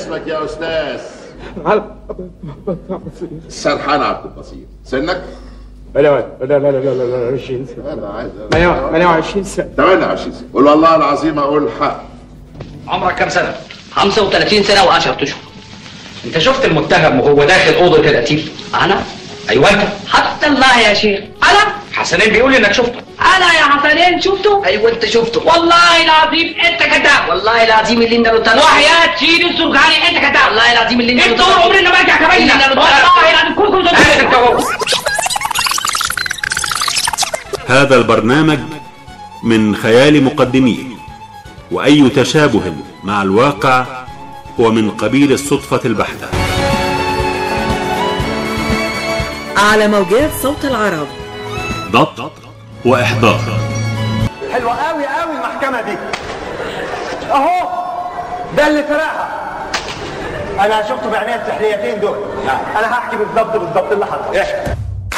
اسمك يا استاذ على سرحان عبد البصير سنك لا لا لا لا لا لا 20 سنة انا عايز 28 سنة 28 سنه قول والله العظيم اقول الحق عمرك كام سنة؟ 35 سنة و10 اشهر انت شفت المتهم وهو داخل اوضه القتيل؟ انا ايوه انت حتى الله يا شيخ انا حسنين بيقول لي انك شفته انا يا حسنين شفته ايوه انت شفته والله العظيم انت كذاب والله العظيم اللي انت قلت وحياة سيد السرخاني انت كذاب والله العظيم اللي انت انت طول عمرنا ما ارجع كبينة والله العظيم كل كل هات انت وهو. هذا البرنامج من خيال مقدميه واي تشابه مع الواقع هو من قبيل الصدفه البحته على موجات صوت العرب ضبط واحضار حلوة قوي قوي المحكمة دي اهو ده اللي سرقها انا شفته بعينيا السحليتين دول انا هحكي بالظبط بالظبط اللي حصل احكي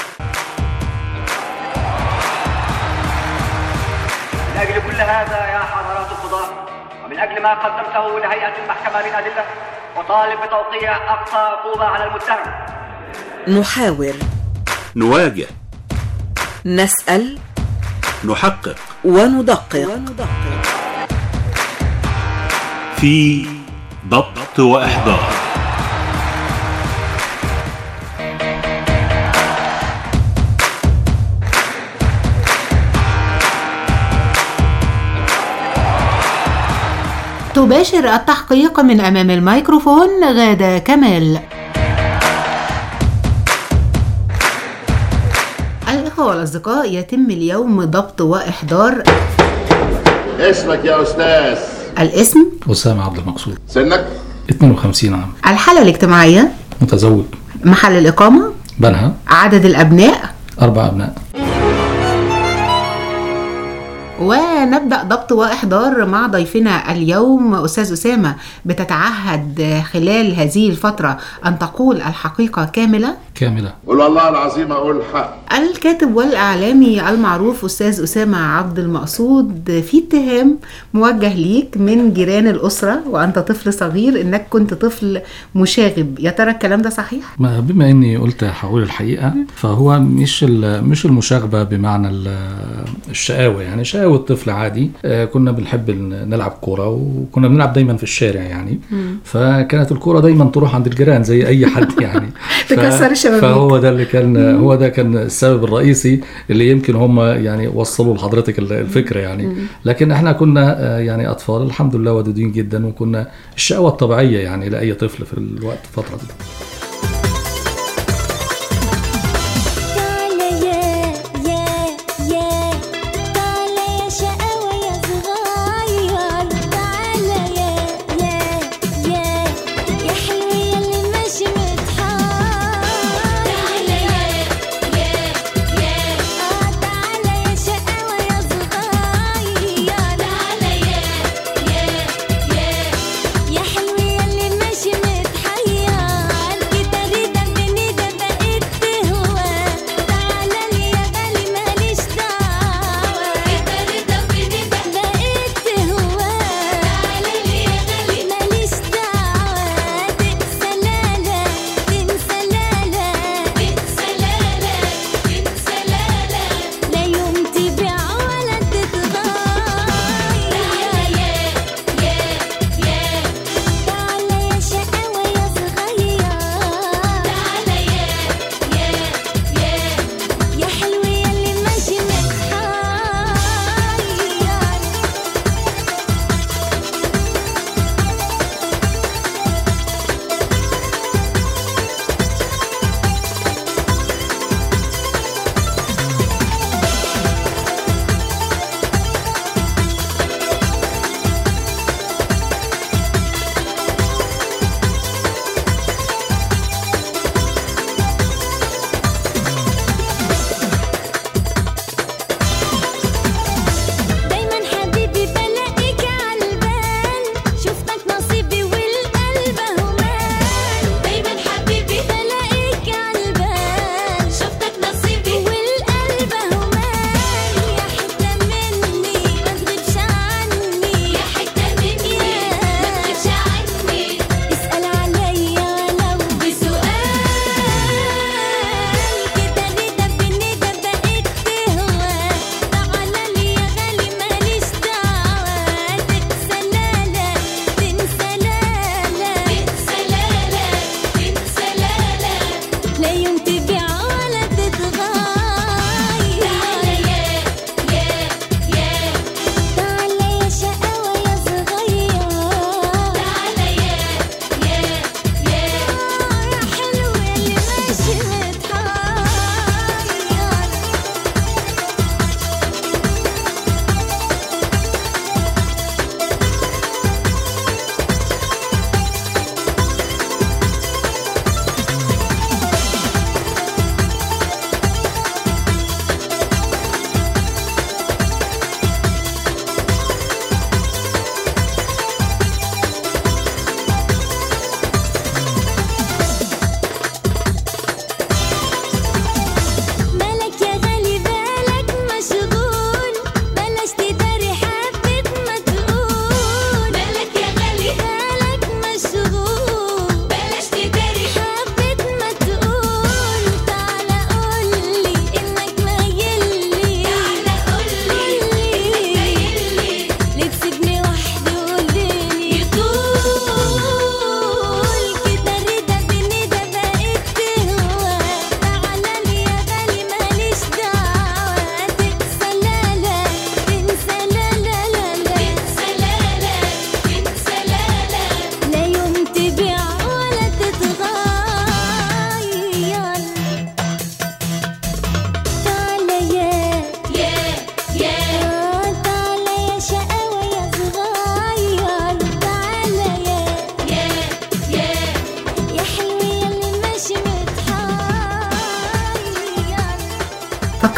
من أجل كل هذا يا حضرات القضاة ومن أجل ما قدمته لهيئة المحكمة من أدلة أطالب بتوقيع أقصى عقوبة على المتهم نحاور نواجه نسأل نحقق وندقق في ضبط واحضار تباشر التحقيق من أمام الميكروفون غادة كمال الإخوة والأصدقاء يتم اليوم ضبط وإحضار اسمك يا استاذ الاسم أسامة عبد المقصود سنك 52 عام الحالة الاجتماعية متزوج محل الإقامة بنها عدد الأبناء أربع أبناء ونبدأ ضبط وإحضار مع ضيفنا اليوم أستاذ أسامة بتتعهد خلال هذه الفترة أن تقول الحقيقة كاملة كاملة قول والله العظيم اقول الحق الكاتب والإعلامي المعروف أستاذ أسامة عبد المقصود في اتهام موجه ليك من جيران الأسرة وأنت طفل صغير إنك كنت طفل مشاغب يا ترى الكلام ده صحيح؟ ما بما اني قلت هقول الحقيقه فهو مش ال- مش المشاغبه بمعنى ال- الشقاوه يعني شقاوه طفل عادي آه، كنا بنحب ن- نلعب كوره وكنا بنلعب دايما في الشارع يعني فكانت الكوره دايما تروح عند الجيران زي اي حد يعني ف- تكسر الشبابيك. فهو ده اللي كان هو ده كان السبب الرئيسي اللي يمكن هم يعني وصلوا لحضرتك ال- الفكره يعني لكن احنا كنا آه، يعني اطفال الحمد لله ودودين جدا وكنا الشقاوه الطبيعيه يعني لاي طفل في الوقت الفتره دي تعالى يا يا يا تعالى يا شقاوة يا صغير تعالى يا يا يا يا حلو يا اللي ماشي متحار تعالى يا يا يا اه تعالى يا شقاوة يا صغير تعالى يا يا يا يا حلو يا اللي ماشي متحير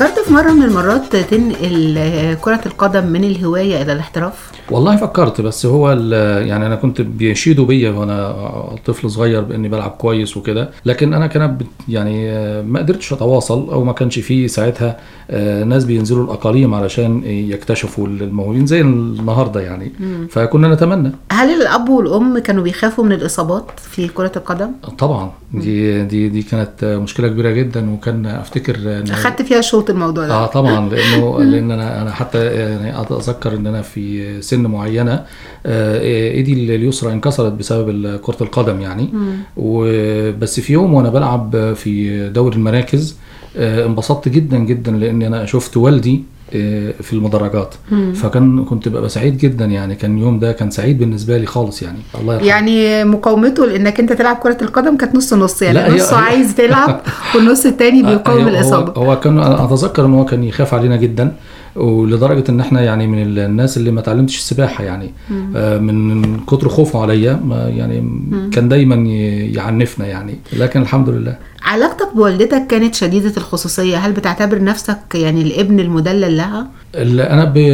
فكرت في مرة من المرات تنقل آه، كرة القدم من الهواية إلى الاحتراف؟ والله فكرت بس هو ال- يعني انا كنت بيشيدوا بيا وانا طفل صغير باني بلعب كويس وكده لكن انا كانت بت- يعني آه، ما قدرتش اتواصل او ما كانش فيه ساعتها آه، ناس بينزلوا الاقاليم علشان يكتشفوا الموهوبين زي النهارده يعني مم. فكنا نتمنى هل الأب والأم كانوا بيخافوا من الإصابات في كرة القدم؟ طبعا دي دي دي كانت مشكله كبيره جدا وكان افتكر إن- أخدت فيها شوط الموضوع ده اه طبعا لانه لان انا انا حتى يعني اتذكر ان انا في سن معينه آه، ايدي اليسرى انكسرت بسبب كره القدم يعني مم. وبس في يوم وانا بلعب في دوري المراكز آه، انبسطت جدا جدا لان انا شفت والدي آه، في المدرجات مم. فكان كنت ببقى سعيد جدا يعني كان اليوم ده كان سعيد بالنسبه لي خالص يعني الله يرحمه يعني مقاومته لانك انت تلعب كرة القدم كانت نص نص يعني لا، هي- نصه هي- عايز تلعب والنص التاني بيقاوم هو- الإصابة هو, هو كان أنا اتذكر ان هو كان يخاف علينا جدا ولدرجه ان احنا يعني من ال- الناس اللي ما اتعلمتش السباحه يعني مم. آه، من من كتر خوفه عليا ما يعني كان دايما ي- يعنفنا يعني لكن الحمد لله علاقتك بوالدتك كانت شديدة الخصوصية هل بتعتبر نفسك يعني الابن المدلل لها؟ ال- انا ب...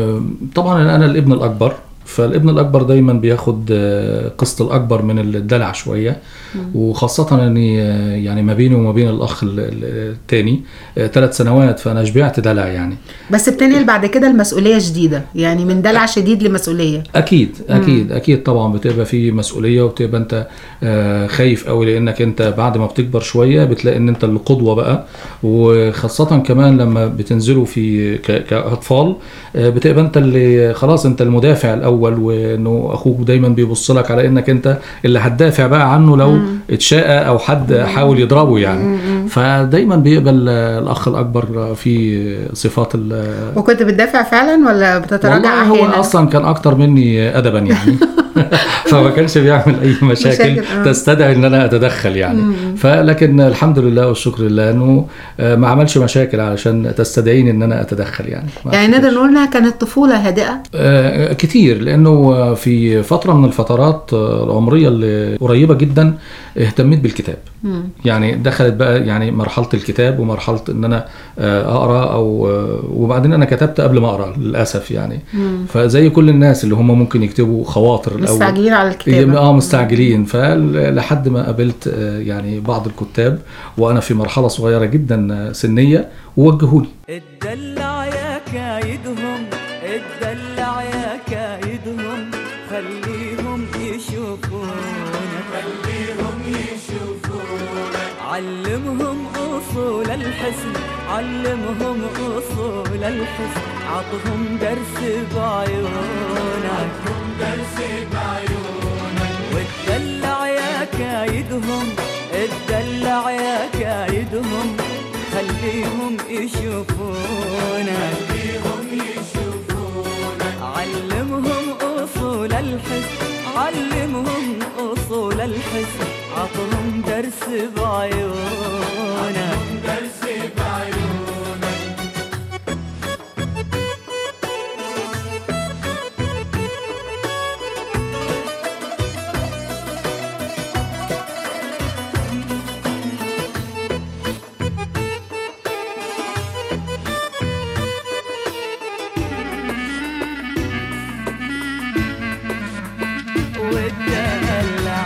طبعا انا الابن الاكبر فالابن الاكبر دايما بياخد آه، قسط الاكبر من الدلع شويه وخاصة اني آه، يعني ما بيني وما بين الاخ ال- ال- التاني ثلاث سنوات فانا شبعت دلع يعني بس بتنقل بعد كده المسؤولية شديدة يعني من دلع شديد لمسؤولية اكيد مم. اكيد اكيد طبعا بتبقى في مسؤوليه وبتبقى انت آه، خايف قوي لانك انت بعد ما بتكبر شويه بتلاقي ان انت القدوه بقى وخاصه كمان لما بتنزلوا في ك- كاطفال آه، بتبقى انت اللي خلاص انت المدافع الاول وانه اخوك دايما بيبص لك على انك انت اللي هتدافع بقى عنه لو مم. اتشاء او حد حاول يضربه يعني فدايما بيقبل آه، الاخ الاكبر في صفات ال- وكنت بتدافع فعلا ولا بتتراجع والله هو احيانا؟ اصلا كان اكتر مني ادبا يعني فما كانش بيعمل اي مشاكل, مشاكل، آه. تستدعي ان انا اتدخل يعني مم. فلكن الحمد لله والشكر لله انه آه، ما عملش مشاكل علشان تستدعيني ان انا اتدخل يعني ما يعني نقدر نقول انها كانت طفولة هادئة آه، كتير لانه في فتره من الفترات آه، العمريه اللي قريبه جدا اهتميت بالكتاب مم. يعني دخلت بقى يعني مرحله الكتاب ومرحله ان انا آه، اقرا او آه، وبعدين انا كتبت قبل ما اقرا للاسف يعني مم. فزي كل الناس اللي هم ممكن يكتبوا خواطر الاول مستعجلين على الكتابة. اه مستعجلين فلحد ما قابلت آه، يعني بعض الكتاب وانا في مرحله صغيره جدا آه، سنيه ووجهوا لي اتدلع يا كايدهم اتدلع يا كايدهم خليهم يشوفونك خليهم يشوفونك علمهم اصول الحسن علمهم اصول الحسن عطهم درس بعيونك درس بعيونك واتدلع يا كايدهم اتدلع يا كايدهم خليهم يشوفونك خليهم يشوفونك علمهم اصول الحسن علمهم اصول الحسن عطهم درس بعيونك درس بعيونك والدلع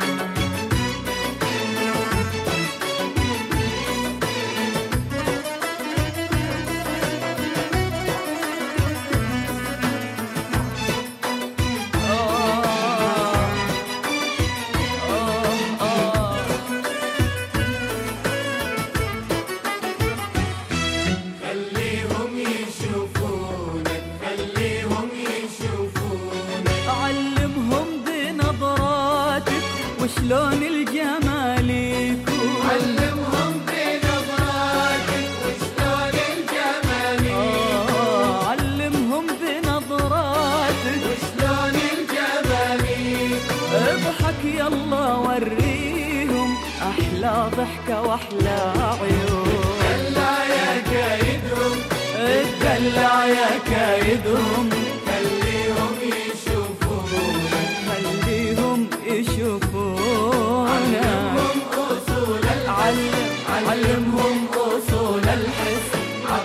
خليهم يشوفونك خليهم يشوفونك علمهم بنظراتك وشلون الجمال يكون علمهم بنظراتك وشلون الجمال يكون علمهم بنظراتك وشلون الجمال يكون اضحك يلا وريهم احلى ضحكه واحلى عيون دلع يا كايدهم اتدلع يا كايدهم خليهم يشوفونك خليهم يشوفونك علمهم اصول علم علمهم اصول الحسن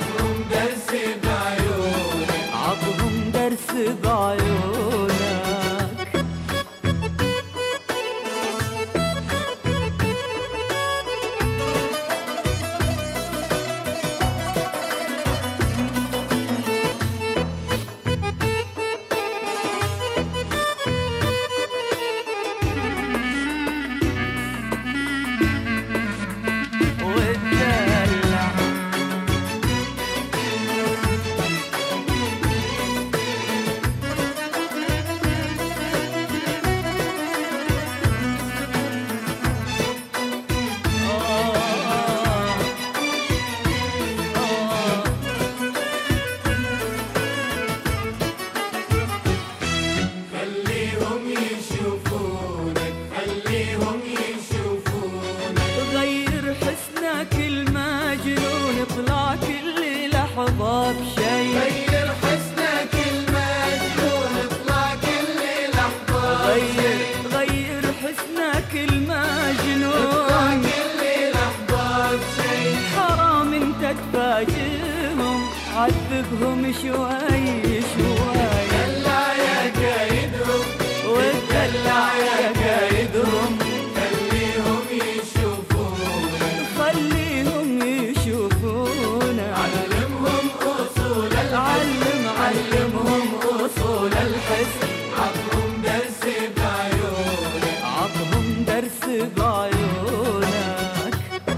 عذبهم شوي شوي دلع يا كايدهم وتدلع يا كايدهم خليهم يشوفونا خليهم يشوفونا علمهم اصول علم علمهم اصول الحس عطهم درس بعيونك عطهم درس بعيونك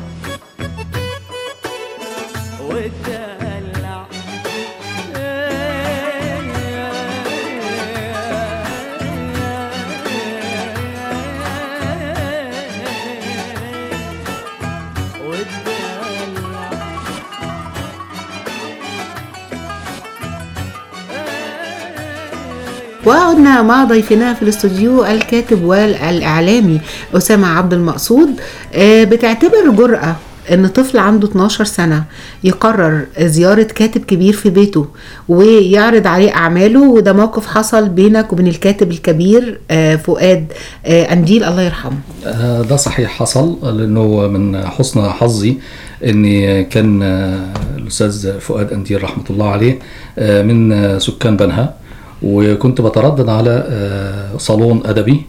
والدلع وعدنا مع ضيفنا في الاستوديو الكاتب والإعلامي أسامة عبد المقصود آه، بتعتبر جرأة ان طفل عنده 12 سنة يقرر زيارة كاتب كبير في بيته ويعرض عليه أعماله وده موقف حصل بينك وبين الكاتب الكبير آه، فؤاد آه، أنديل الله يرحمه آه، ده صحيح حصل لانه من حسن حظي اني كان آه، الاستاذ فؤاد اندير رحمه الله عليه آه، من آه، سكان بنها وكنت بتردد على آه، صالون ادبي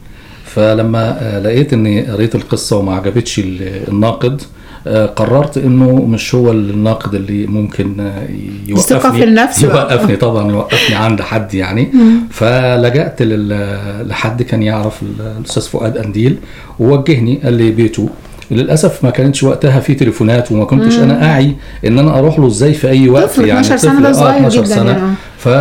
فلما آه، لقيت اني قريت القصه وما عجبتش ال- الناقد آه، قررت انه مش هو الناقد اللي ممكن آه، الثقة يوقفني في النفس بقى. يوقفني طبعا يوقفني عند حد يعني فلجأت لل- لحد كان يعرف ال- الاستاذ فؤاد انديل ووجهني قال لي بيته للاسف ما كانتش وقتها في تليفونات وما كنتش مم. انا اعي ان انا اروح له ازاي في اي وقت طفل يعني 12 سنة ده آه، صغير 12 جدا سنه يعني.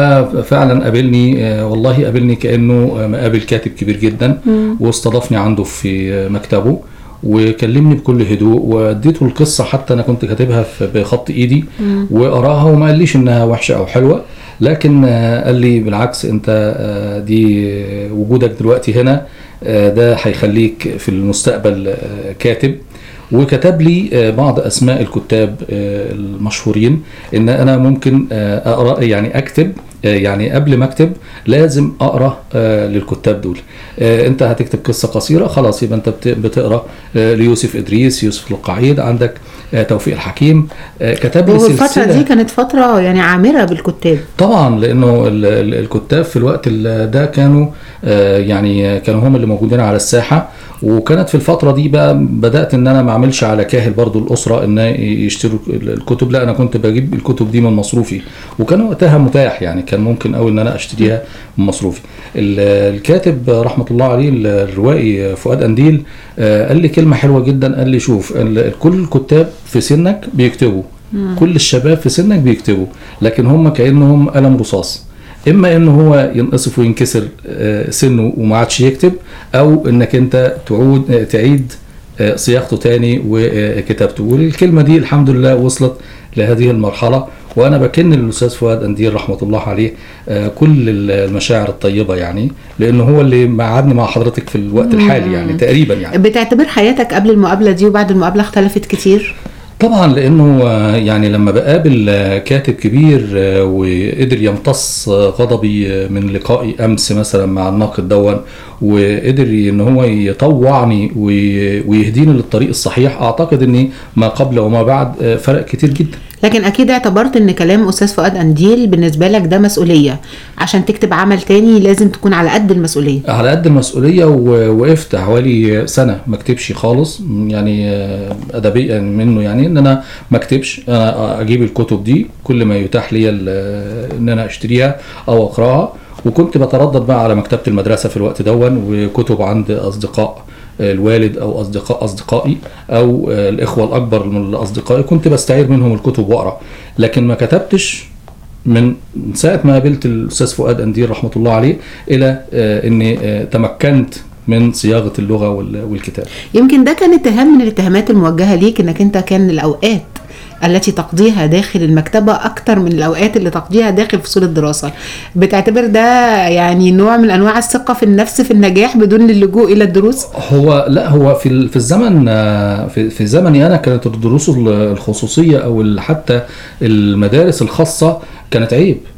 ففعلا قابلني آه، والله قابلني كانه آه، مقابل كاتب كبير جدا مم. واستضافني عنده في آه، مكتبه وكلمني بكل هدوء واديته القصه حتى انا كنت كاتبها في- بخط ايدي مم. وقراها وما قاليش انها وحشه او حلوه لكن آه، قال لي بالعكس انت آه، دي آه، وجودك دلوقتي هنا آه، ده هيخليك في المستقبل آه، كاتب وكتب لي آه، بعض اسماء الكتاب آه، المشهورين ان انا ممكن آه، اقرا يعني اكتب آه، يعني قبل ما اكتب لازم اقرا آه، للكتاب دول آه، انت هتكتب قصه قصيره خلاص يبقى انت بت- بتقرا آه، ليوسف ادريس يوسف القعيد عندك آه، توفيق الحكيم آه، كتب لي والفترة سلسله دي كانت فترة يعني عامرة بالكتاب طبعا لانه ال- ال- الكتاب في الوقت ال- ده كانوا آه، يعني كانوا هم اللي موجودين على الساحه وكانت في الفتره دي بقى بدات ان انا ما اعملش على كاهل برضو الاسره ان يشتروا ال- الكتب لا انا كنت بجيب الكتب دي من مصروفي وكان وقتها متاح يعني كان ممكن قوي ان انا اشتريها من مصروفي ال- الكاتب رحمه الله عليه الروائي فؤاد انديل آه، قال لي كلمه حلوه جدا قال لي شوف ال- كل الكتاب في سنك بيكتبوا مم. كل الشباب في سنك بيكتبوا لكن هم كانهم قلم رصاص اما ان هو ينقصف وينكسر آه، سنه وما عادش يكتب او انك انت تعود آه، تعيد آه، صياغته تاني وكتابته والكلمه دي الحمد لله وصلت لهذه المرحله وانا بكن للاستاذ فؤاد اندير رحمه الله عليه آه، كل المشاعر الطيبه يعني لانه هو اللي قعدني مع حضرتك في الوقت الحالي يعني تقريبا يعني بتعتبر حياتك قبل المقابلة دي وبعد المقابلة اختلفت كتير طبعا لانه آه، يعني لما بقابل آه، كاتب كبير آه، وقدر يمتص آه، غضبي آه، من لقائي امس مثلا مع الناقد دون وقدر ان هو يطوعني وي- ويهديني للطريق الصحيح اعتقد ان ما قبل وما بعد آه، فرق كتير جدا لكن اكيد اعتبرت ان كلام استاذ فؤاد انديل بالنسبة لك ده مسؤولية عشان تكتب عمل تاني لازم تكون على قد المسؤولية على قد المسؤوليه ووقفت حوالي سنه ما اكتبش خالص يعني آه، ادبيا منه يعني ان انا ما اكتبش انا اجيب الكتب دي كل ما يتاح لي ال- ان انا اشتريها او اقراها وكنت بتردد بقى على مكتبه المدرسه في الوقت دون وكتب عند اصدقاء الوالد او اصدقاء اصدقائي او آه، الاخوه الاكبر من اصدقائي كنت بستعير منهم الكتب واقرا لكن ما كتبتش من ساعة ما قابلت الأستاذ فؤاد أندير رحمة الله عليه إلى آه، إني آه، تمكنت من صياغة اللغة وال- والكتاب يمكن ده كان اتهام من الاتهامات الموجهة ليك انك انت كان الاوقات التي تقضيها داخل المكتبة أكتر من الأوقات اللي تقضيها داخل فصول الدراسة بتعتبر ده يعني نوع من أنواع الثقة في النفس في النجاح بدون اللجوء إلى الدروس هو لا هو في ال- في الزمن آه، في في زمني أنا كانت الدروس ال- الخصوصية أو ال- حتى المدارس الخاصة كانت عيب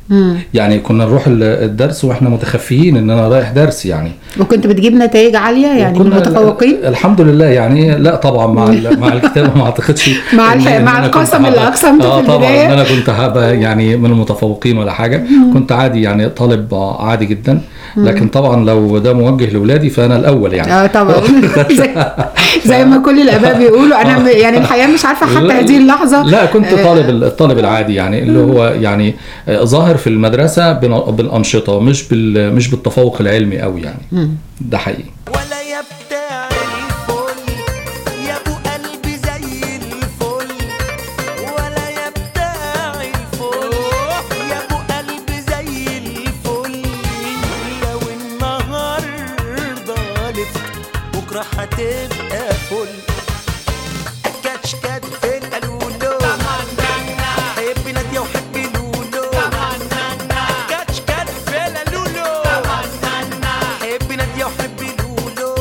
مم. يعني كنا نروح ال- الدرس واحنا متخفيين ان انا رايح درس يعني وكنت بتجيب نتائج عاليه يعني من وكنا- المتفوقين الحمد لله يعني لا طبعا مع ال- مع الكتابه ما اعتقدش مع إن- الح- إن مع أنا كنت القسم اللي هبقى- أقسمته في اه طبعا البداية. ان انا كنت هبقى يعني من المتفوقين ولا حاجه كنت عادي يعني طالب عادي جدا لكن طبعا لو ده موجه لاولادي فانا الاول يعني اه طبعا زي, زي ما كل الاباء بيقولوا انا م- يعني الحقيقه مش عارفه حتى لا- هذه اللحظه لا كنت آه، طالب الطالب العادي يعني اللي هو يعني آه، ظاهر في المدرسه بال- بالانشطه مش بال مش بالتفوق العلمي قوي يعني مم. ده حقيقي ولا يا بتاع الفل يا ابو قلبي زي الفل ولا يا بتاع الفل يا ابو قلبي زي الفل لو النهارده لفت بكره هتبقى فل كاتش كات في القلولو حب ناديه وحب لولو كاتش كات في القلولو حب ناديه وحب لولو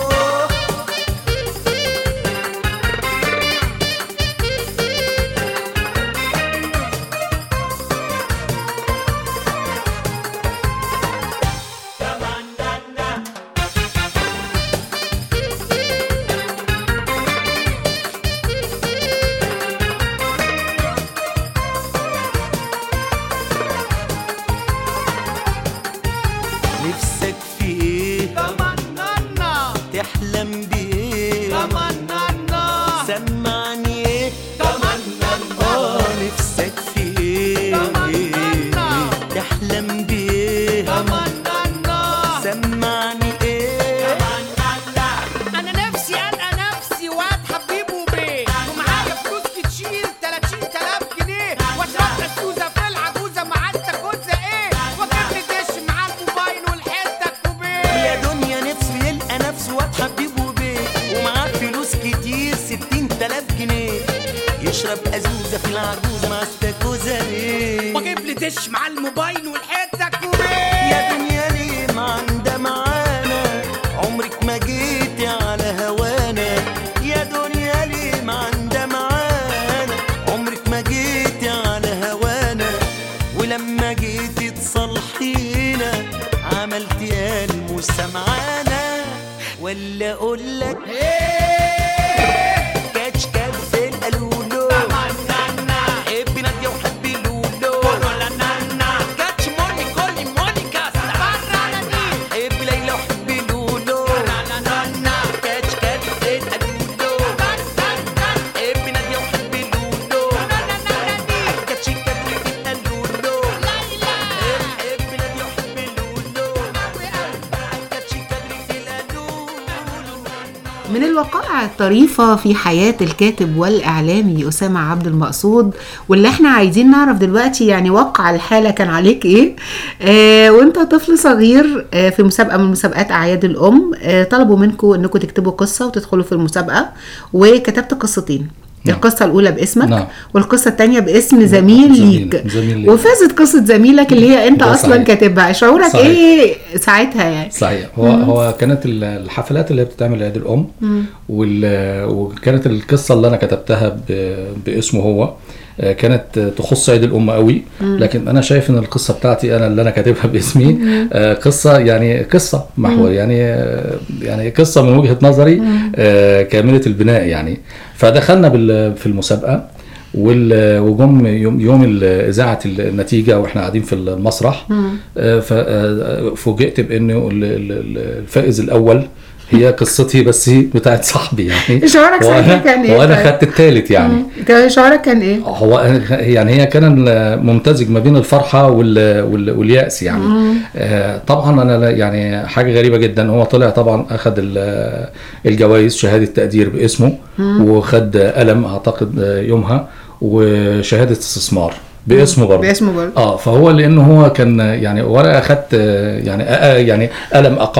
نفسك في ايه تمنى تحلم بايه تمنى سمعني ايه تمنى اه نفسك في ايه تحلم بايه تمنى سمعني ايه انا نفسي القى نفسي واد حبيبه بيه ومعايا فلوس كتير 30000 جنيه واشرب السوزه في العجوزه مع التكوزه ايه واجيب لي دش مع الموبايل والحته كوبيه يا دنيا نفسه يلقى نفسه واد حبيبه بيه ومعاه فلوس كتير ستين تلاف جنيه يشرب أزوزة في العجوزة مع استاكوزة ليه واجيب لي دش مع الموبايل والحته كوبيه يا دنيا ليه ما عندها معانا عمرك ما جيتي على هوانا يا دنيا ليه ما عندها معانا عمرك ما جيتي على هوانا ولما جيتي تصلحينا عملتي قلب مش سمعانا ولا اقول لك كاتش كات في القلولو حبي نادية وحبي لولو كاتش موني كولي مونيكا حبي ليلى وحبي لولو كاتش كات في القلولو حبي نادية وحبي لولو كاتش كات في القلولو حبي نادية وحبي لولو كاتش كات في القلولو من الوقائع الطريفة في حياة الكاتب والإعلامي أسامة عبد المقصود واللي احنا عايزين نعرف دلوقتي يعني وقع الحالة كان عليك ايه آه وانت طفل صغير آه في مسابقة من مسابقات أعياد الأم آه طلبوا منكم انكم تكتبوا قصة وتدخلوا في المسابقة وكتبت قصتين نعم. القصة الأولى باسمك نعم. والقصة الثانية باسم زميل زميل- ليك زميل ليك. وفازت قصة زميلك اللي هي انت ده أصلا صحيح. كاتبها شعورك صحيح. ايه ساعتها يعني صحيح هو مم. هو كانت ال- الحفلات اللي هي بتتعمل عيد الام مم. وال- وكانت القصه اللي انا كتبتها ب- باسمه هو آه، كانت تخص عيد الام قوي مم. لكن انا شايف ان القصه بتاعتي انا اللي انا كاتبها باسمي مم. آه، قصه يعني قصه محور مم. يعني آه، يعني قصه من وجهه نظري مم. آه، كامله البناء يعني فدخلنا بال- في المسابقه وال- وجم يوم يوم ال- اذاعه النتيجه واحنا قاعدين في المسرح ففوجئت بانه ال- ال- ال- الفائز الاول هي قصتي بس بتاعت صاحبي يعني شعورك ساعتها وأنا- كان إيه وانا طيب؟ خدت الثالث يعني مم. كان شعورك كان ايه؟ هو يعني هي كان ممتزج ما بين الفرحه وال وال والياس يعني مم. آه، طبعا انا لا- يعني حاجه غريبه جدا هو طلع طبعا اخذ ال- الجوائز شهاده تقدير باسمه مم. وخد قلم اعتقد آه، يومها وشهاده استثمار باسمه برضه باسمه برضه. اه فهو لانه هو كان يعني وانا اخدت آه، يعني آه، يعني قلم اقل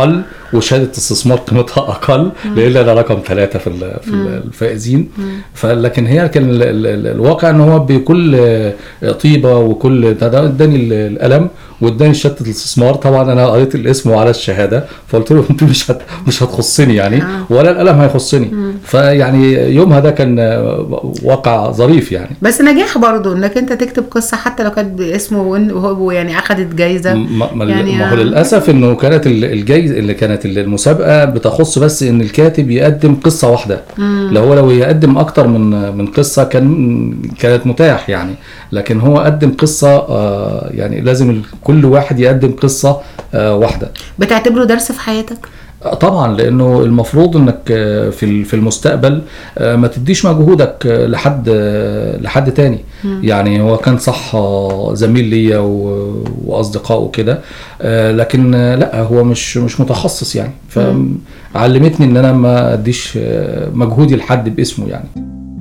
وشهاده استثمار قيمتها اقل لان انا رقم ثلاثه في ال- في ال- الفائزين فلكن هي كان ال- ال- ال- الواقع ان هو بكل آه، طيبه وكل ده ده اداني ال- القلم واداني شهاده الاستثمار طبعا انا قريت الاسم وعلى الشهاده فقلت له انت مش هت مش هتخصني يعني ولا القلم هيخصني فيعني يومها ده كان آه، واقع ظريف يعني بس نجاح برضو انك انت تكتب قصه حتى لو كانت باسمه وإن- وهو يعني اخذت جايزه ما, ما, يعني يعني ما هو آه. للاسف انه كانت ال- الجايز اللي كانت المسابقه بتخص بس ان الكاتب يقدم قصه واحده لو هو لو يقدم اكتر من من قصه كان كانت متاح يعني لكن هو قدم قصه آه يعني لازم ال- كل واحد يقدم قصه آه واحده بتعتبره درس في حياتك آه، طبعا لانه المفروض انك آه، في ال- في المستقبل آه، ما تديش مجهودك آه، لحد آه، لحد تاني يعني هو كان صح آه، زميل ليا و- واصدقاء وكده آه، لكن آه، لا هو مش مش متخصص يعني فعلمتني ان انا ما اديش آه، مجهودي لحد باسمه يعني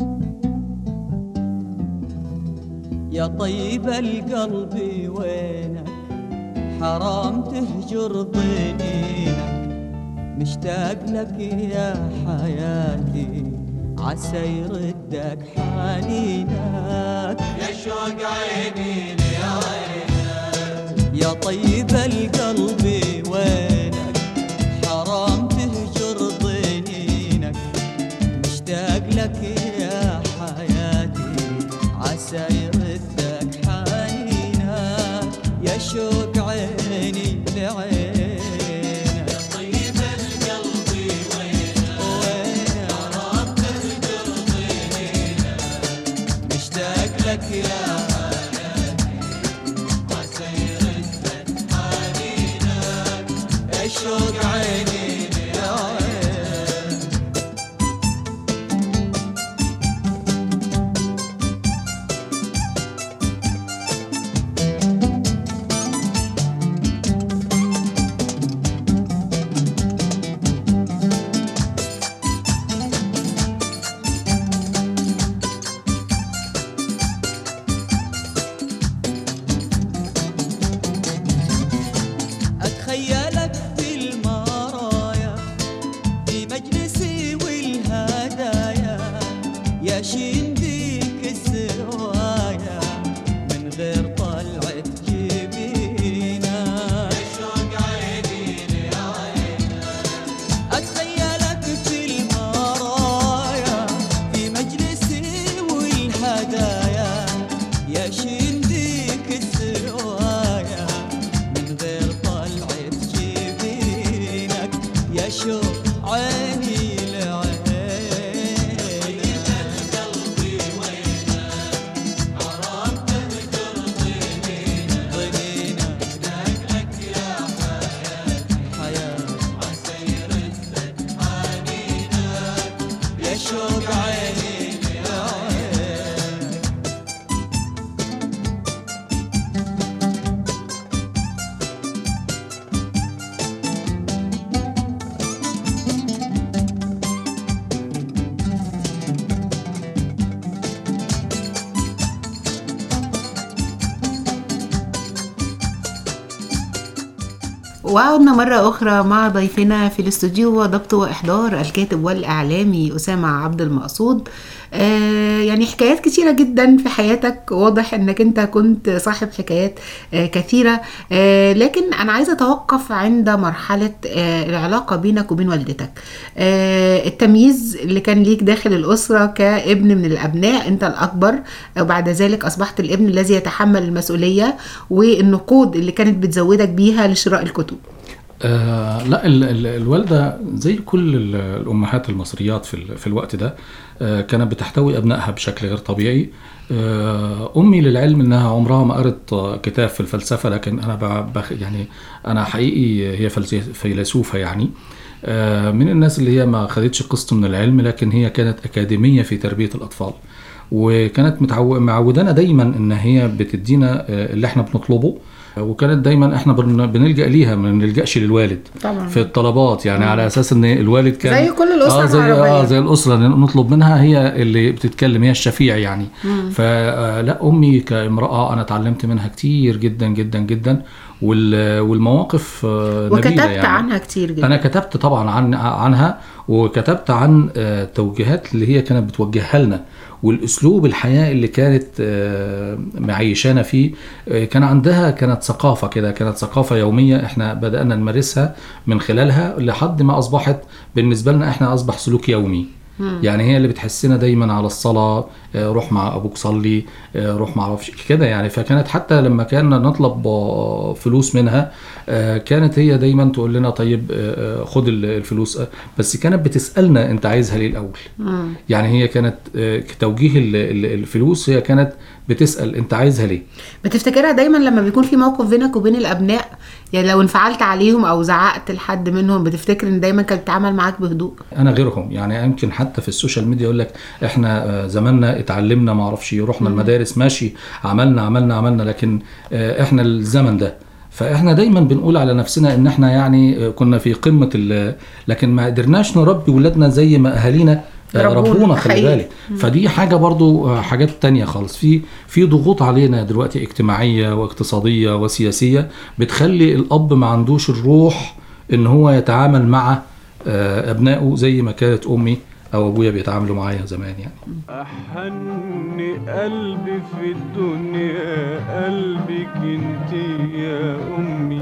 يا طيب القلب وينك حرام تهجر ضنينك مشتاق لك يا حياتي عسى يردك حنينك يا شوق عيني يا عينك يا طيب القلب وينك حرام تهجر ضنينك مشتاق لك يا حياتي عسى يردك حنينك يا شوق عيني لعينك طيب القلب وينك وينك حرام تهجر ضنينك مشتاق لك يا حياتي عسى يردك حنينك يا شوق عيني لعينك أتخيلك في المرايا في مجلسي والهدايا يا شين ديك السوايا من غير طلعة جبينا شوق عيني أتخيلك في المرايا في مجلسي والهدايا يا شين ديك السوايا من غير طلعة جبينك يا شوق عيني لعينك قلبي وينك حرام تهجر ضنينك ضنينك لك يا حياتي حياتي عسى يردك حنينك يا شوق عيني لعينك وعدنا مرة أخرى مع ضيفنا في الاستوديو وضبط وإحضار الكاتب والإعلامي أسامة عبد المقصود آه يعني حكايات كتيرة جدا في حياتك واضح أنك أنت كنت صاحب حكايات آه كثيرة آه لكن أنا عايزة أتوقف عند مرحلة آه العلاقة بينك وبين والدتك آه التمييز اللي كان ليك داخل الأسرة كابن من الأبناء أنت الأكبر وبعد ذلك أصبحت الابن الذي يتحمل المسؤولية والنقود اللي كانت بتزودك بيها لشراء الكتب آه لا ال ال الوالده زي كل ال- الامهات المصريات في ال- في الوقت ده آه كانت بتحتوي ابنائها بشكل غير طبيعي آه امي للعلم انها عمرها ما قرت آه، كتاب في الفلسفه لكن انا ب- بخ يعني انا حقيقي هي فلس- فيلسوفه يعني آه من الناس اللي هي ما خدتش قسط من العلم لكن هي كانت اكاديميه في تربيه الاطفال وكانت متعو... معودانا دايما ان هي بتدينا آه، اللي احنا بنطلبه وكانت دايما احنا بن- بنلجا ليها ما بنلجاش للوالد طبعا في الطلبات يعني على اساس ان الوالد كان زي كل الأسر اه زي العربية. اه زي الاسره اللي نطلب منها هي اللي بتتكلم هي الشفيع يعني مم. فلا امي كامراه انا اتعلمت منها كتير جدا جدا جدا وال- والمواقف آه، وكتبت نبيلة يعني. عنها كتير جدا انا كتبت طبعا عن عنها وكتبت عن آه، توجيهات اللي هي كانت بتوجهها لنا والاسلوب الحياه اللي كانت آه، معيشانا فيه آه، كان عندها كانت ثقافه كده كانت ثقافه يوميه احنا بدانا نمارسها من خلالها لحد ما اصبحت بالنسبه لنا احنا اصبح سلوك يومي مم. يعني هي اللي بتحسنا دايما على الصلاه آه، روح مع ابوك صلي آه، روح ما اعرفش كده يعني فكانت حتى لما كنا نطلب آه، فلوس منها آه، كانت هي دايما تقول لنا طيب آه، آه، خد ال- الفلوس آه، بس كانت بتسالنا انت عايزها ليه الاول مم. يعني هي كانت آه، توجيه ال- ال- الفلوس هي كانت بتسال انت عايزها ليه بتفتكرها دايما لما بيكون في موقف بينك وبين الابناء يعني لو انفعلت عليهم او زعقت لحد منهم بتفتكر ان دايما كانت بتتعامل معاك بهدوء انا غيرهم يعني يمكن حتى في السوشيال ميديا يقول لك احنا آه، زماننا اتعلمنا ما اعرفش رحنا مم. المدارس ماشي عملنا عملنا عملنا لكن آه، احنا الزمن ده فاحنا دايما بنقول على نفسنا ان احنا يعني آه، كنا في قمه ال- لكن ما قدرناش نربي ولادنا زي ما اهالينا آه، ربونا، ربونا خلي حقيقي. بالك مم. فدي حاجه برضو آه، حاجات تانية خالص في في ضغوط علينا دلوقتي اجتماعيه واقتصاديه وسياسيه بتخلي الاب ما عندوش الروح ان هو يتعامل مع آه، ابنائه زي ما كانت امي او ابويا بيتعاملوا معايا زمان يعني أحن قلبي في الدنيا قلبك انت يا أمي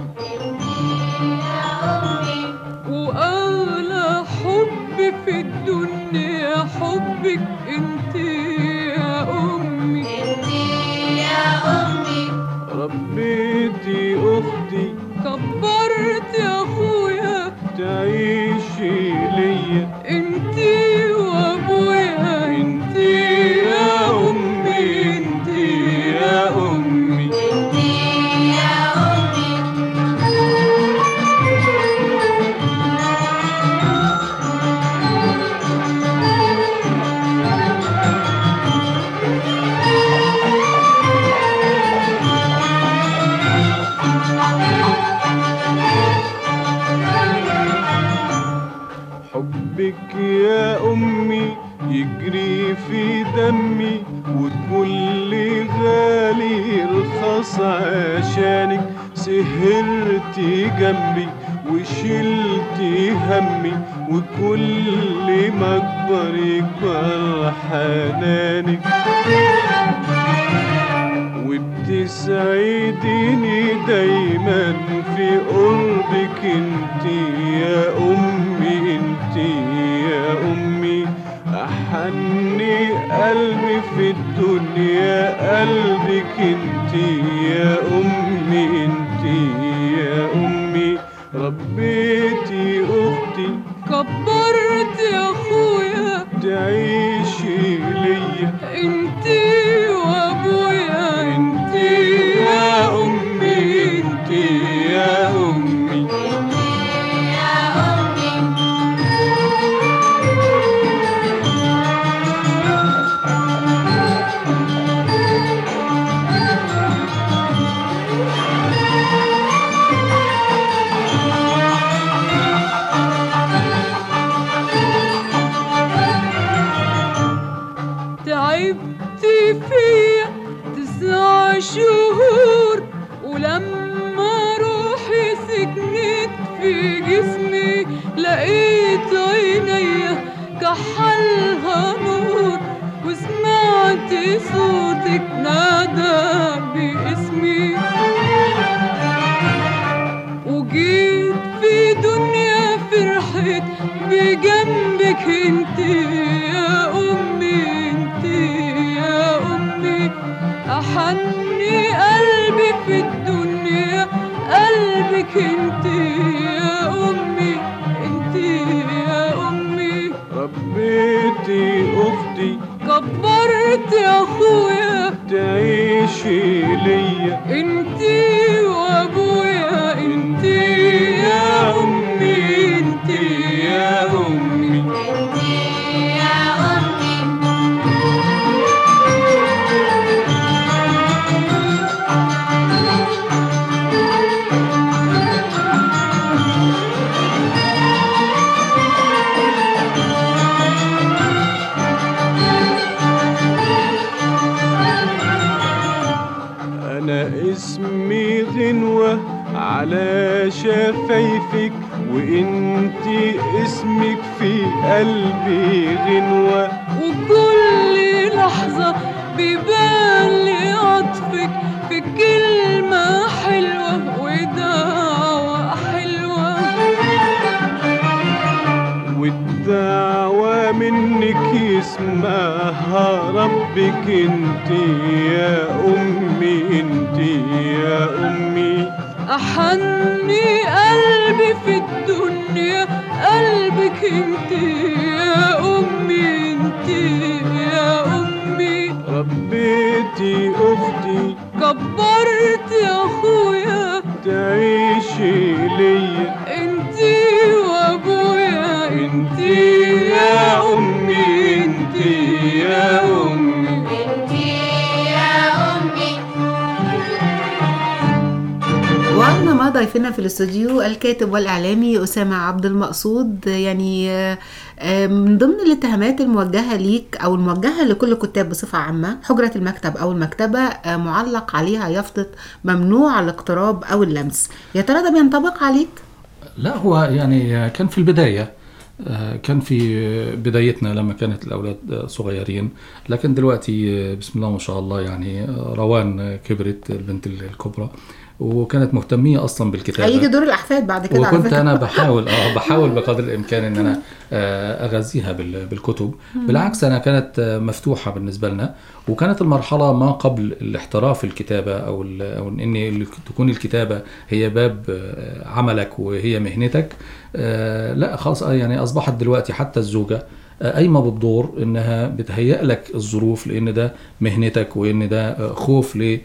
وأغلى حب في الدنيا حبك انت يا أمي يا أمي ربيتي أختي كبرت يا أخويا تعيشي ليا انت وأبويا انت يا أمي انت يا أمي يا أمي حبك يا أمي يجري في دمي وتقول لي غالي رخص عشانك سهرتي جنبي وشلتي همي وكل ما اكبر يكبر حنانك وبتسعديني دايما في قربك انت يا امي انت يا امي احني قلبي في الدنيا قلبك انت يا امي انت يا امي ربيتي اختي كبرت يا أخويا تعيشي ليا انتي وابويا انتي يا امي انتي يا امي يا امي تعبتي فيا تسع شهور ولما روحي سكنت في جسمي لقيت عينيا كحلها نور وسمعت صوتك نادى باسمي وجيت في دنيا فرحت بجنبك انت يا امي انت يا امي احني قلبي في الدنيا قلبك انت يا امي انت يا امي ربيتي اختي كبرت يا اخويا تعيشي ليا انتي وابويا انتي يا امي انتي يا امي يا امي انا على شفايفك وانت اسمك في قلبي غنوة وكل لحظة بيبان لي عطفك في كلمة حلوة ودعوة حلوة والدعوة منك يسمعها ربك انت يا امي انت يا امي أحني قلبي في الدنيا قلبك انت يا أمي انت يا أمي ربيتي اختي كبرت يا أخويا تعيشي ليا انتي وابويا انتي يا امي انتي يا امي وأما ما ضيفنا في الاستوديو الكاتب والإعلامي أسامة عبد المقصود يعني آه، آه، من ضمن الاتهامات الموجهة ليك أو الموجهة لكل الكتاب بصفة عامة حجرة المكتب أو المكتبة آه، معلق عليها يافطة ممنوع الاقتراب أو اللمس يا ترى ده بينطبق عليك؟ لا هو يعني كان في البداية آه، كان في بدايتنا لما كانت الأولاد آه، صغيرين لكن دلوقتي آه، بسم الله ما شاء الله يعني آه، روان آه، كبرت البنت الكبرى وكانت مهتمية أصلا بالكتابة هيجي دور الأحفاد بعد كده على وكنت فكرة. انا بحاول اه بحاول بقدر الامكان ان انا آه، اغذيها بال- بالكتب مم. بالعكس انا كانت آه، مفتوحه بالنسبه لنا وكانت المرحله ما قبل الاحتراف الكتابه او ال- او ان ال- تكون الكتابه هي باب آه، عملك وهي مهنتك آه، لا خلاص آه، يعني اصبحت دلوقتي حتى الزوجه آه، قايمه بالدور انها بتهيئ لك الظروف لان ده مهنتك وان ده آه، خوف ل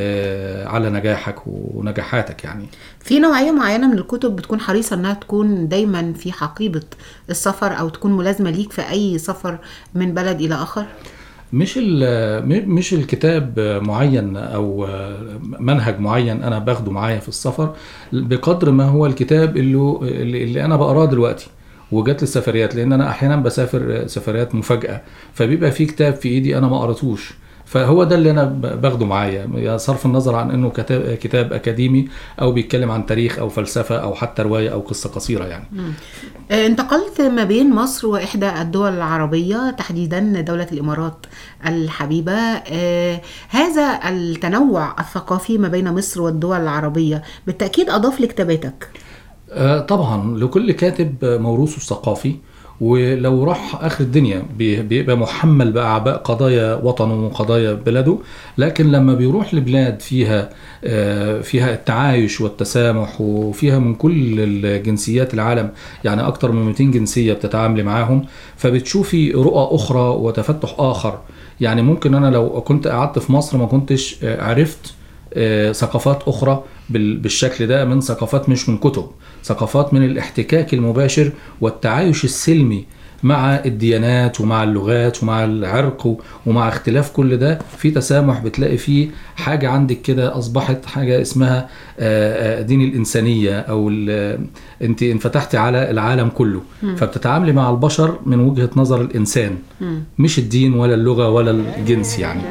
آه، على نجاحك ونجاحاتك يعني في نوعية معينة من الكتب بتكون حريصة انها تكون دايما في حقيبة السفر او تكون ملازمة ليك في اي سفر من بلد الى اخر مش ال- م- مش الكتاب معين او منهج معين انا باخده معايا في السفر بقدر ما هو الكتاب اللي اللي انا بقراه دلوقتي وجات لي السفريات لان انا احيانا بسافر سفريات مفاجاه فبيبقى في كتاب في ايدي انا ما قراتوش فهو ده اللي انا ب- باخده معايا يعني صرف النظر عن انه كتاب كتاب اكاديمي او بيتكلم عن تاريخ او فلسفه او حتى روايه او قصه قصيره يعني مم. آه، انتقلت ما بين مصر واحدى الدول العربية تحديدا دولة الامارات الحبيبة آه، هذا التنوع الثقافي ما بين مصر والدول العربية بالتأكيد اضاف لكتاباتك آه، طبعا لكل كاتب آه، موروثه الثقافي ولو راح اخر الدنيا بي- بيبقى محمل باعباء قضايا وطنه وقضايا بلده لكن لما بيروح لبلاد فيها آه، فيها التعايش والتسامح وفيها من كل الجنسيات العالم يعني اكتر من 200 جنسيه بتتعاملي معاهم فبتشوفي رؤى اخرى وتفتح اخر يعني ممكن انا لو كنت قعدت في مصر ما كنتش آه، عرفت آه، ثقافات اخرى بال- بالشكل ده من ثقافات مش من كتب ثقافات من الاحتكاك المباشر والتعايش السلمي مع الديانات ومع اللغات ومع العرق و- ومع اختلاف كل ده في تسامح بتلاقي فيه حاجة عندك كده أصبحت حاجة اسمها آه، آه، دين الإنسانية أو ال- أنت انفتحتي على العالم كله مم. فبتتعاملي مع البشر من وجهة نظر الإنسان مم. مش الدين ولا اللغة ولا الجنس يعني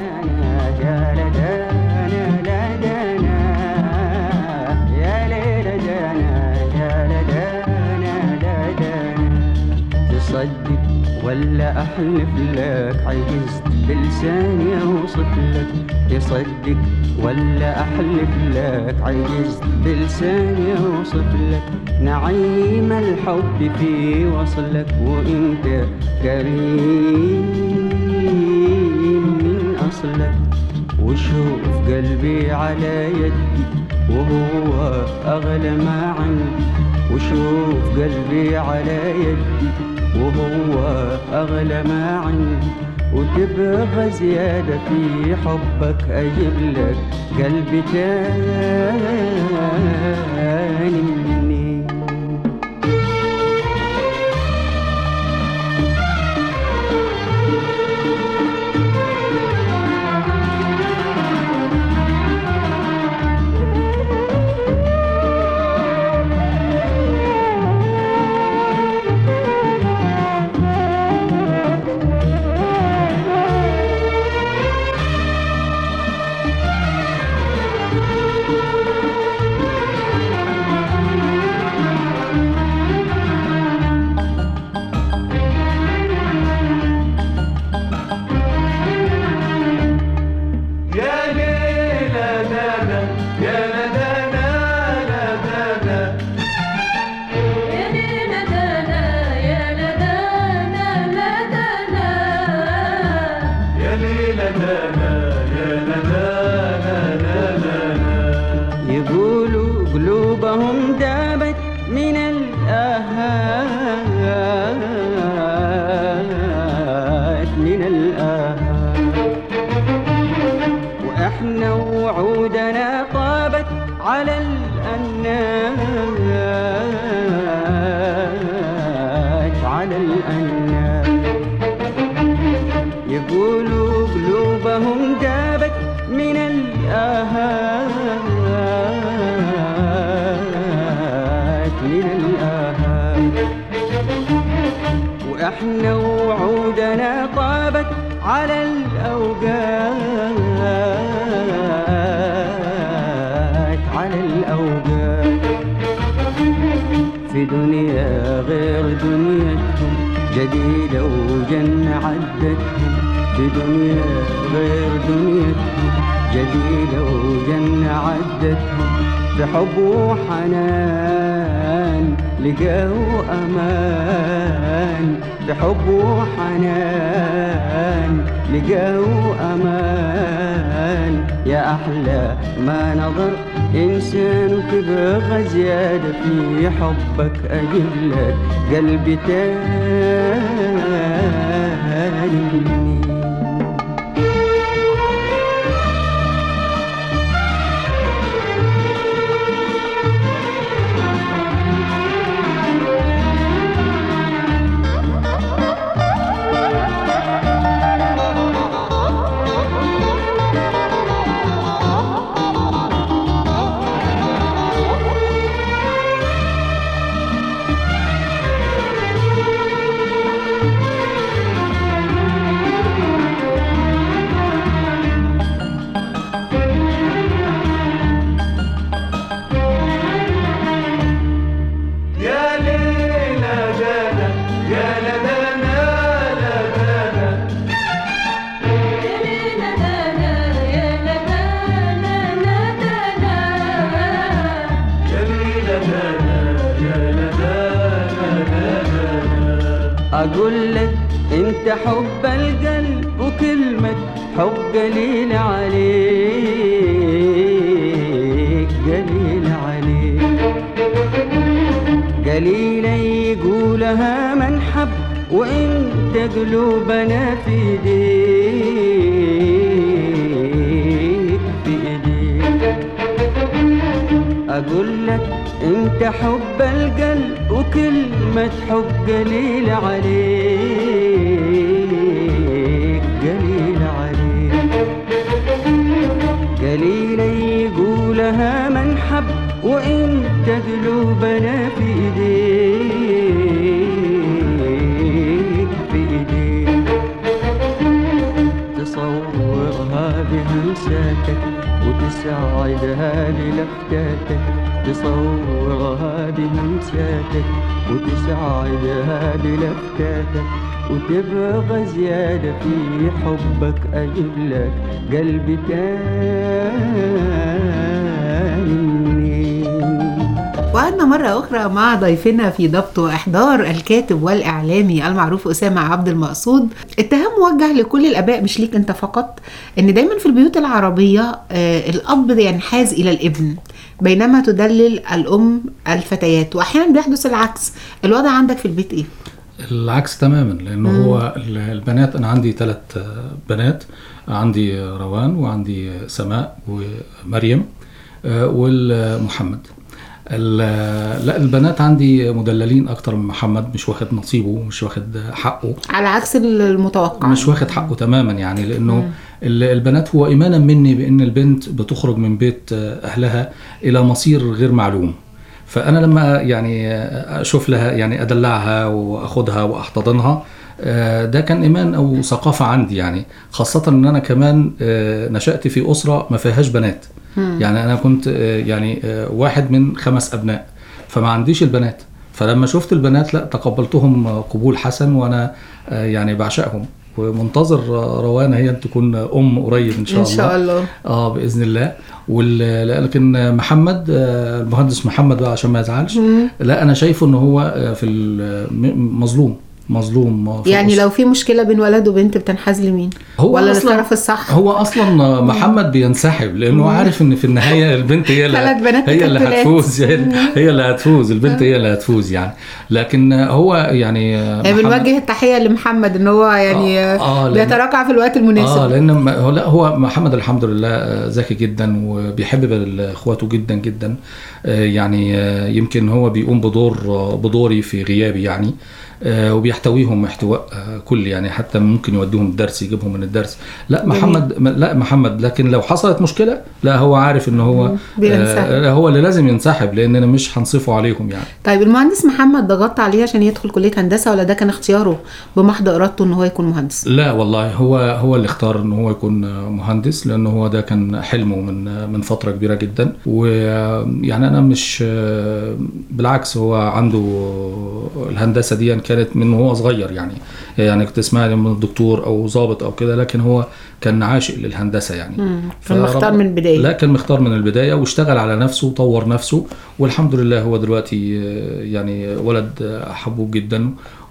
تصدق ولا احلف لك عجزت بلساني اوصف لك تصدق ولا احلف لك عجزت بلساني اوصف لك نعيم الحب في وصلك وانت كريم من اصلك وشوف قلبي على يدي وهو اغلى ما عندي وشوف قلبي على يدي وهو أغلى ما عندي وتبغى زيادة في حبك أجيب لك قلبي تاني مني قلوبهم دابت من الآهات من الآهات وإحنا وعودنا طابت على الأنات على الأنات يقولوا قلوبهم دابت من الآهات من الآهات وإحنا وعودنا طابت على الأوقات على الأوقات في دنيا غير دنيتهم جديدة وجنة عدتهم في دنيا غير دنيتهم جديدة وجنة عدتهم في حب وحنان لقوا أمان في حب وحنان لقوا أمان يا أحلى ما نظر إنسان وتبغى زيادة في حبك أجيب لك قلبي تاني يا ليلى دانا يا لدانا لا دانا يا ليلى دانا يا لدانا لا دانا أقول لك أنت حب القلب وكلمة حب قليل عليك قليل عليك قليلة يقولها من حب وانت قلوبنا في ايديك في ايديك اقول لك انت حب القلب وكلمة حب قليل عليك قليل عليك قليلة يقولها من حب وانت قلوبنا في ايديك في ايديك تصورها بهمساتك وتساعدها بلفتاتك تصورها بهمساتك وتساعدها بلفتاتك وتبغى زيادة في حبك أجيب لك قلبي تاني وعدنا مرة أخرى مع ضيفنا في ضبط وإحضار الكاتب والإعلامي المعروف أسامة عبد المقصود اتهام موجه لكل الآباء مش ليك أنت فقط إن دايما في البيوت العربية آه الأب ينحاز إلى الابن بينما تدلل الأم الفتيات وأحيانا بيحدث العكس الوضع عندك في البيت إيه؟ العكس تماما لانه مم. هو ال- البنات انا عندي ثلاث بنات عندي روان وعندي سماء ومريم آه، والمحمد ال- لا البنات عندي مدللين اكتر من محمد مش واخد نصيبه مش واخد حقه على عكس المتوقع مش واخد حقه تماما يعني لانه مم. ال- البنات هو ايمانا مني بان البنت بتخرج من بيت آه، اهلها الى مصير غير معلوم فانا لما يعني آه، اشوف لها يعني ادلعها واخدها واحتضنها آه، ده كان ايمان او ثقافه عندي يعني خاصه ان انا كمان آه، نشات في اسره ما فيهاش بنات مم. يعني انا كنت آه، يعني آه، واحد من خمس ابناء فما عنديش البنات فلما شفت البنات لا تقبلتهم آه، قبول حسن وانا آه، يعني بعشقهم ومنتظر آه، روان هي ان تكون ام قريب ان شاء إن الله شاء الله. اه باذن الله وال... لكن محمد آه، المهندس محمد بقى عشان ما يزعلش مم. لا انا شايفه ان هو آه، في ال- م- مظلوم مظلوم في يعني الأسرة. لو في مشكله بين ولد وبنت بتنحاز لمين هو ولا أصلاً- للطرف الصح هو اصلا محمد بينسحب لانه مم. عارف ان في النهايه البنت هي اللي ثلاث بنات هي اللي تكتلات. هتفوز هي, هي اللي هتفوز البنت هي اللي هتفوز يعني لكن هو يعني يعني محمد- بنوجه التحيه لمحمد ان هو يعني آه، لأن- بيتراجع في الوقت المناسب اه لان ما- هو لا هو محمد الحمد لله آه، ذكي جدا وبيحب اخواته جدا جدا آه، يعني آه، يمكن هو بيقوم بدور آه، بدوري في غيابي يعني آه، وبيحتويهم احتواء آه، كلي يعني حتى ممكن يوديهم الدرس يجيبهم من الدرس لا جميل. محمد م- لا محمد لكن لو حصلت مشكله لا هو عارف ان هو بينسحب. آه، هو اللي لازم ينسحب لاننا مش هنصفه عليهم يعني طيب المهندس محمد ضغطت عليه عشان يدخل كليه هندسه ولا ده كان اختياره بمحض ارادته ان هو يكون مهندس لا والله هو هو اللي اختار ان هو يكون مهندس لانه هو ده كان حلمه من من فتره كبيره جدا ويعني انا مش بالعكس هو عنده الهندسه دي كانت من وهو صغير يعني يعني كنت اسمها من دكتور او ضابط او كده لكن هو كان عاشق للهندسه يعني مم. كان فرب- مختار من البدايه لا كان مختار من البدايه واشتغل على نفسه وطور نفسه والحمد لله هو دلوقتي آه، يعني ولد آه، حبوب جدا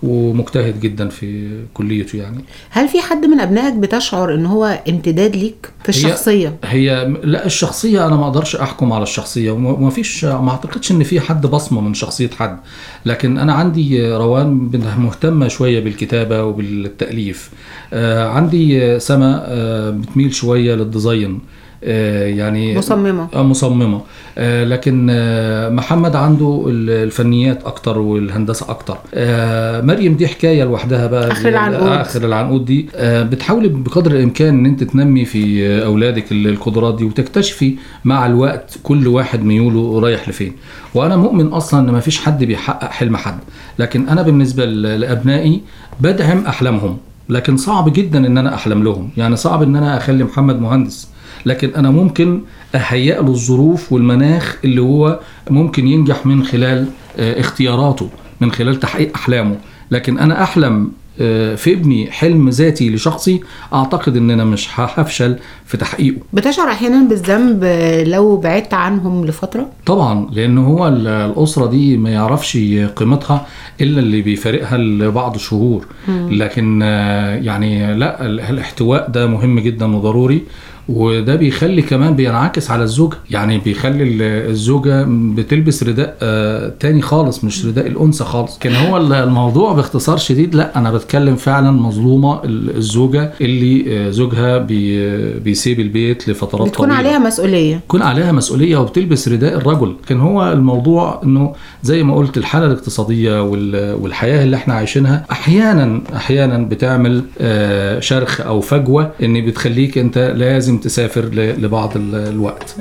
ومجتهد جدا في كليته يعني هل في حد من ابنائك بتشعر ان هو امتداد ليك في هي- الشخصيه هي لا الشخصيه انا ما اقدرش احكم على الشخصيه وما وما فيش ما اعتقدش ان في حد بصمه من شخصيه حد لكن انا عندي روان بن- مهتمه شويه بالكتابه وبالتاليف آه، عندي سما آه، بتميل شويه للديزاين آه، يعني مصممة. آه، مصممه آه، لكن آه، محمد عنده ال- الفنيات اكتر والهندسه اكتر آه، مريم دي حكايه لوحدها بقى آخر العنقود. اخر العنقود دي آه، بتحاولي بقدر الامكان ان انت تنمي في آه، اولادك ال- القدرات دي وتكتشفي مع الوقت كل واحد ميوله رايح لفين وانا مؤمن اصلا ان ما فيش حد بيحقق حلم حد لكن انا بالنسبه ل- لابنائي بدعم احلامهم لكن صعب جدا ان انا احلم لهم يعني صعب ان انا اخلي محمد مهندس لكن انا ممكن اهيئ له الظروف والمناخ اللي هو ممكن ينجح من خلال آه، اختياراته من خلال تحقيق احلامه لكن انا احلم آه، في ابني حلم ذاتي لشخصي اعتقد ان انا مش هفشل في تحقيقه بتشعر احيانا بالذنب لو بعدت عنهم لفتره طبعا لان هو ال- الاسره دي ما يعرفش قيمتها الا اللي بيفارقها لبعض شهور مم. لكن آه، يعني لا ال- الاحتواء ده مهم جدا وضروري وده بيخلي كمان بينعكس على الزوجة يعني بيخلي ال- الزوجة بتلبس رداء آه، تاني خالص مش رداء الأنثى خالص كان هو ال- الموضوع باختصار شديد لا أنا بتكلم فعلا مظلومة ال- الزوجة اللي آه، زوجها بي بيسيب البيت لفترات بتكون طويلة عليها مسؤوليه يكون عليها مسؤوليه وبتلبس رداء الرجل كان هو الموضوع انه زي ما قلت الحاله الاقتصاديه وال- والحياه اللي احنا عايشينها احيانا احيانا بتعمل آه، شرخ او فجوه ان بتخليك انت لازم تسافر ل- لبعض ال- الوقت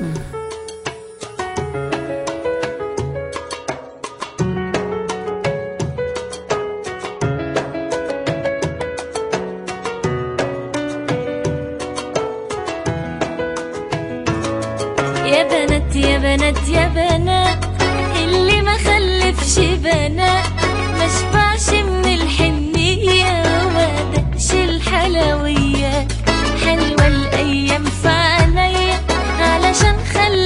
يا بنات يا بنات يا بنات اللي ما خلفش بنات ما شبعش من الحنية وما دقش الحلويات حلوة الأيام في عينيا علشان خلف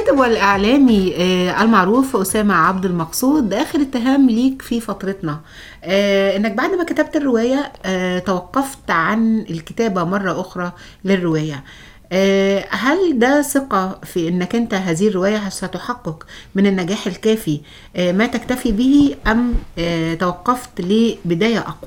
الكاتب والإعلامي آه، المعروف أسامة عبد المقصود آخر اتهام ليك في فترتنا آه، إنك بعد ما كتبت الرواية آه، توقفت عن الكتابة مرة أخرى للرواية آه، هل ده ثقة في إنك أنت هذه الرواية ستحقق من النجاح الكافي آه، ما تكتفي به أم آه، توقفت لبداية أقوى؟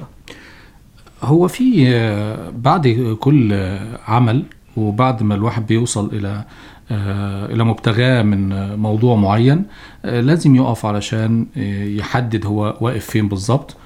هو في آه، بعد كل آه، عمل وبعد ما الواحد بيوصل الى آه، الى مبتغاه من آه، موضوع معين آه، لازم يقف علشان آه، يحدد هو واقف فين بالظبط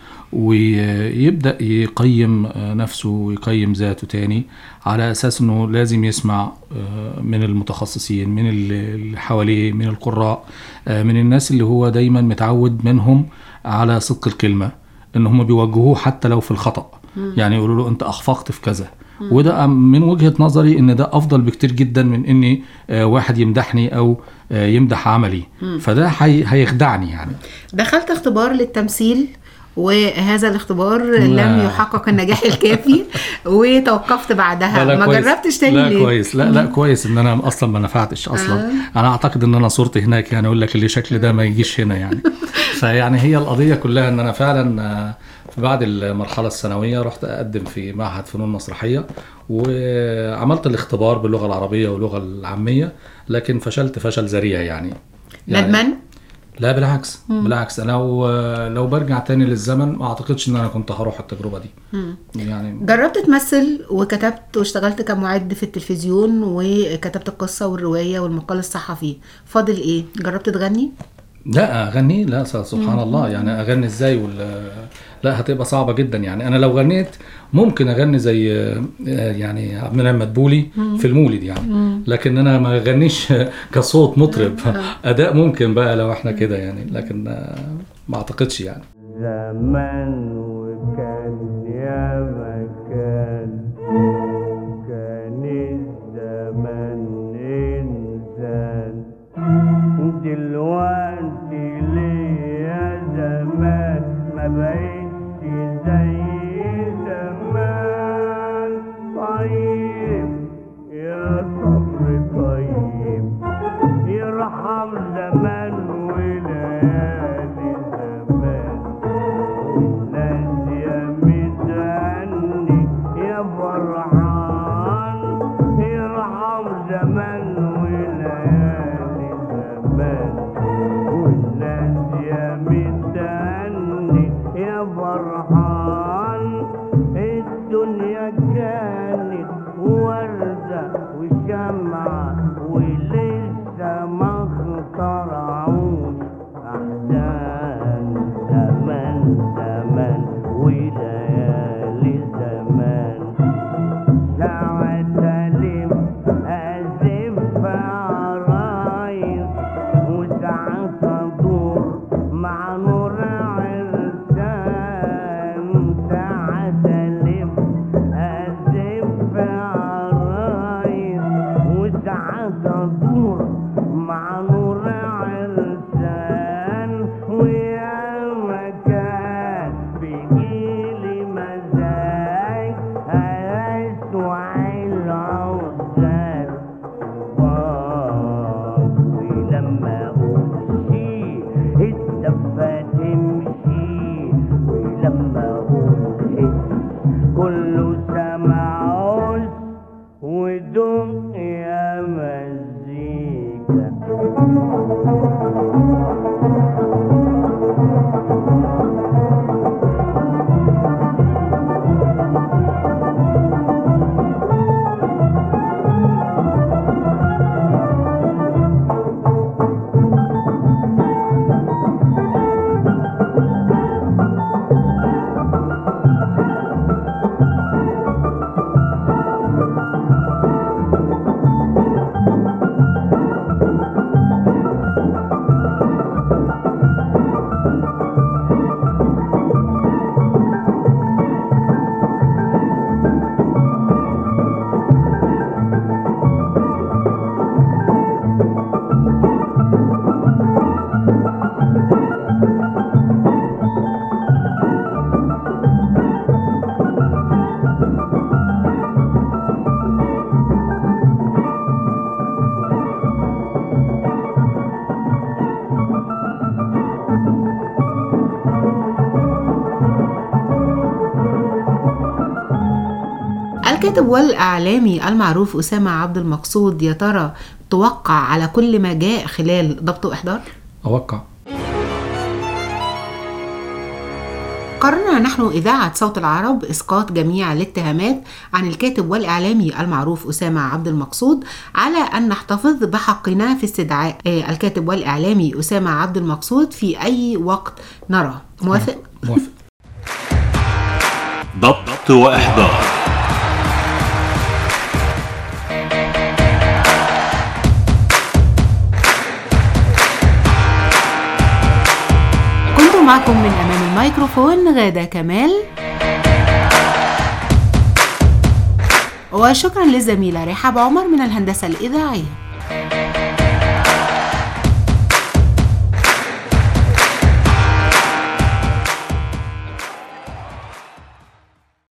ويبدا يقيم آه، نفسه ويقيم ذاته تاني على اساس انه لازم يسمع آه، من المتخصصين من اللي اللي حواليه من القراء آه، من الناس اللي هو دايما متعود منهم على صدق الكلمه ان هم بيوجهوه حتى لو في الخطأ مم. يعني يقولوا له انت اخفقت في كذا مم. وده من وجهة نظري ان ده افضل بكتير جدا من اني آه، واحد يمدحني او آه، يمدح عملي مم. فده هي- هيخدعني يعني دخلت اختبار للتمثيل وهذا الاختبار لا. لم يحقق النجاح الكافي وتوقفت بعدها لا، لا ما كويس. جربتش تاني لا ليه؟ كويس لا لا كويس ان انا اصلا ما نفعتش اصلا آه. انا اعتقد ان انا صورتي هناك يعني اقول لك اللي شكل ده ما يجيش هنا يعني فيعني هي القضيه كلها ان انا فعلا آه، في بعد المرحله الثانويه رحت اقدم في معهد فنون مسرحيه وعملت الاختبار باللغه العربيه واللغه العاميه لكن فشلت فشل ذريع يعني يعني ندمان؟ لا بالعكس مم. بالعكس انا لو لو برجع تاني للزمن ما اعتقدش ان انا كنت هروح التجربه دي مم. يعني جربت تمثل وكتبت واشتغلت كمعد في التلفزيون وكتبت القصة والرواية والمقال الصحفي فاضل ايه؟ جربت تغني؟ لا اغني لا س- سبحان مم. الله يعني اغني ازاي ولا لا هتبقى صعبه جدا يعني انا لو غنيت ممكن اغني زي آه، يعني عبد المنعم مدبولي مم. في المولد يعني مم. لكن انا ما اغنيش كصوت مطرب اداء ممكن بقى لو احنا كده يعني لكن آه، ما اعتقدش يعني زمان وكان يا مكان كان الزمان إنسان دلوقتي ليا زمان ما بقتش زي زمان طيب يا صبر طيب يرحم زمان وليالي زمان والناس يا متهني يا فرحان يرحم زمان وليالي زمان والناس يا متهني يا فرحان الدنيا كانت وردة وشمعة ولسه ما اخترعوش أحزان زمان زمان وليالي زمان ساعة ألف أزف عرايس وساعات أدور مع نور عرسان ساعة ألف أزف عرايس وساعات أدور مع نور عرسان ويا مكان بيجيلي الكاتب والإعلامي المعروف أسامة عبد المقصود يا ترى توقع على كل ما جاء خلال ضبط وإحضار؟ أوقع قررنا نحن إذاعة صوت العرب إسقاط جميع الاتهامات عن الكاتب والإعلامي المعروف أسامة عبد المقصود على أن نحتفظ بحقنا في استدعاء آه، الكاتب والإعلامي أسامة عبد المقصود في أي وقت نرى موافق؟ موافق ضبط وإحضار كنت معكم من أمام الميكروفون غادة كمال وشكرا للزميلة رحاب عمر من الهندسة الإذاعية